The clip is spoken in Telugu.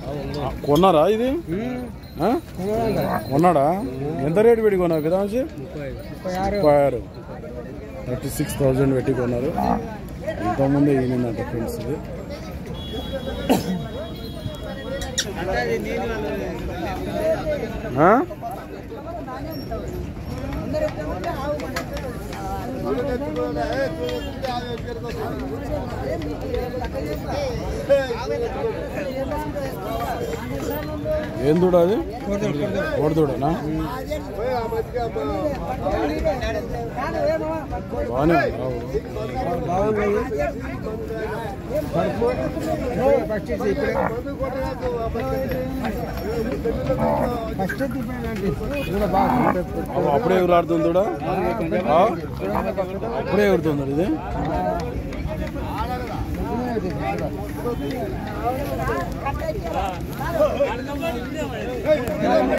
కొన్నారా ఇది ఆ? కొన్నాడా ఎంత రేటు పెట్టి కొన్నారు విధాంశి ముప్పై ఆరు థర్టీ సిక్స్ థౌజండ్ పెట్టి కొన్నారు ఇంతకుముందే ఈయనంట ఫ్రెండ్స్ ఇది ఆ? ఏం దూడ అది కోడిదూడనా బాగానే ఉంది ఆవు. అవు అప్పుడే ఎగురాడుతుంది దూడ ఆ? అప్పుడే ఎగురుతుంది ఇది